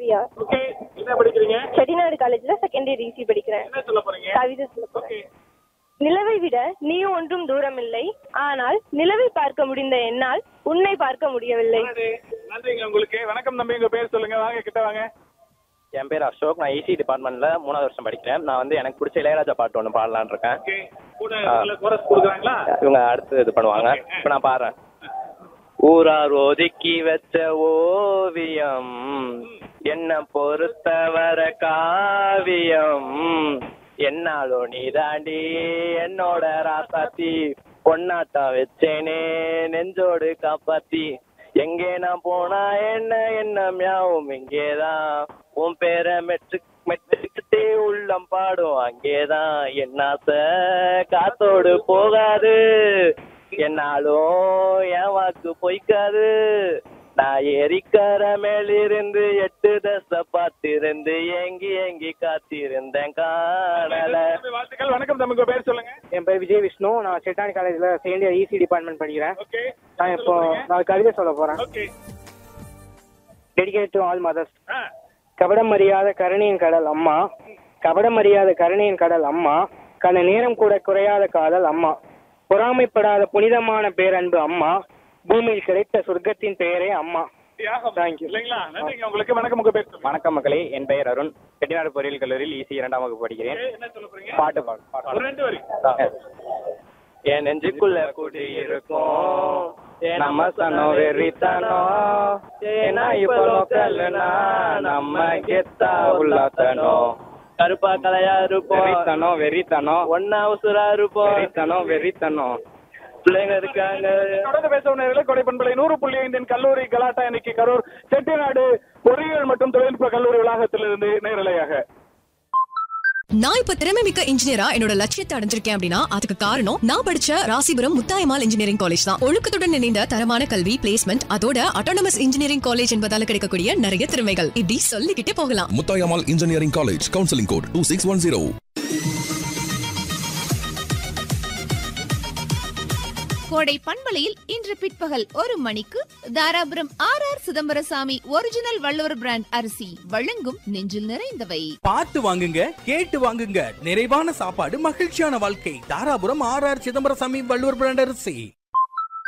Priya okay என்ன படிக்கிறீங்க செட்டிநாடு காலேஜ்ல செகண்ட் இயர் ஈசி படிக்கிறேன் என்ன சொல்ல போறீங்க கவிதை சொல்ல போறேன் ஓகே நிலவை விட நீ ஒன்றும் தூரமில்லை ஆனால் நிலவை பார்க்க முடிந்த என்னால் உன்னை பார்க்க முடியவில்லை நன்றி. நன்றிங்க உங்களுக்கு வணக்கம் தம்பி உங்க பேர் சொல்லுங்க வாங்க கிட்ட வாங்க என் பேர் அசோக் நான் ஈசி டிபார்ட்மெண்ட்ல மூணாவது வருஷம் படிக்கிறேன் நான் வந்து எனக்கு பிடிச்ச இளையராஜா பாட்டு ஒன்று பாடலான்னு இருக்கேன் ஓகே கூட இதுல கோரஸ் கொடுக்குறாங்களா இவங்க அடுத்து இது பண்ணுவாங்க இப்போ நான் பாடுறேன் ஊரார் ஒதுக்கி வச்ச ஓவியம் என்ன பொறுத்தவர காவியம் என்னாலும் நீ தாண்டி என்னோட ராசாத்தி பொன்னாட்டம் வச்சேனே நெஞ்சோடு காப்பாத்தி எங்கே நான் போனா என்ன என்ன மியாவும் இங்கேதான் உன் பேரை மெட்டு மெட்டுக்கிட்டே உள்ளம் பாடும் அங்கேதான் என் ஆசை காத்தோடு போகாது என்னாலும் என் வாக்கு பொய்க்காது நான் எரிக்கர மேலிருந்து எட்டு தசை பார்த்திருந்து ஏங்கி ஏங்கி காத்திருந்தேன் காணல தம்பி, வாழ்த்துக்கள் வணக்கம் தம்பி உங்க பேர் சொல்லுங்க என் பேர் விஜய் விஷ்ணு நான் செட்டானி காலேஜில் செகண்ட் இயர் ஈசி டிபார்ட்மெண்ட் படிக்கிறேன் ஓகே நான் இப்போ நான் கவிதை சொல்ல போகிறேன் okay dedicate to all mothers ஆ கபடம் அறியாத கருணையின் கடல் அம்மா கபடம் அறியாத கருணையின் கடல் அம்மா கன நேரம் கூட குறையாத காதல் அம்மா பொறாமைப்படாத புனிதமான பேரன்பு அம்மா பூமியில் கிடைத்த சொர்க்கத்தின் பெயரே அம்மா தியாகம் Thank you. இல்லைங்களா நன்றிங்க உங்களுக்கு வணக்கம் உங்க பேர் சொல்லுங்க வணக்கம் மக்களே என் பெயர் அருண் செட்டிநாடு பொறியியல் கல்லூரியில் ஈசி இரண்டாம் வகுப்பு படிக்கிறேன் ஓகே, என்ன சொல்ல போறீங்க பாட்டு பாடு ஒரு ரெண்டு வரி என் நெஞ்சுக்குள்ள கூடி இருக்கும் நம்ம சனம் வெறித்தனோ ஏன்னா இப்போ லோக்கல்னா நம்ம கெத்தா உள்ளத்தனோ கருப்பா கலையா இருப்போம் வெறித்தனோ வெறித்தனோ ஒன்னா உசுரா இருப்போம் வெறித்தனோ வெறித்தனோ பிள்ளைங்க இருக்காங்க தொடர்ந்து பேச கொடை பண்பலை நூறு புள்ளி ஐந்தின் கல்லூரி கலாட்டா இன்னைக்கு கரூர் செட்டிநாடு பொறியியல் மற்றும் தொழில்நுட்ப கல்லூரி வளாகத்திலிருந்து நேரலையாக நான் இப்ப திறமை மிக்க இன்ஜினியரா என்னோட லட்சியத்தை அடைஞ்சிருக்கேன் அப்படின்னா அதுக்கு காரணம் நான் படிச்ச ராசிபுரம் முத்தாயமால் இன்ஜினியரிங் காலேஜ் தான் ஒழுக்கத்துடன் இணைந்த தரமான கல்வி பிளேஸ்மெண்ட் அதோட அட்டானமஸ் இன்ஜினியரிங் காலேஜ் என்பதால கிடைக்கக்கூடிய நிறைய திறமைகள் இப்படி சொல்லிக்கிட்டே போகலாம் Mutayamal Engineering College, Counseling Code 2610. கோடை பண்பலையில் இன்று பிற்பகல் ஒரு மணிக்கு Dharapuram R R Chidambarasamy original Valluvar brand அரிசி வழங்கும் நெஞ்சில் நிறைந்தவை பார்த்து வாங்குங்க கேட்டு வாங்குங்க நிறைவான சாப்பாடு மகிழ்ச்சியான வாழ்க்கை Dharapuram R R Chidambarasamy Valluvar brand அரிசி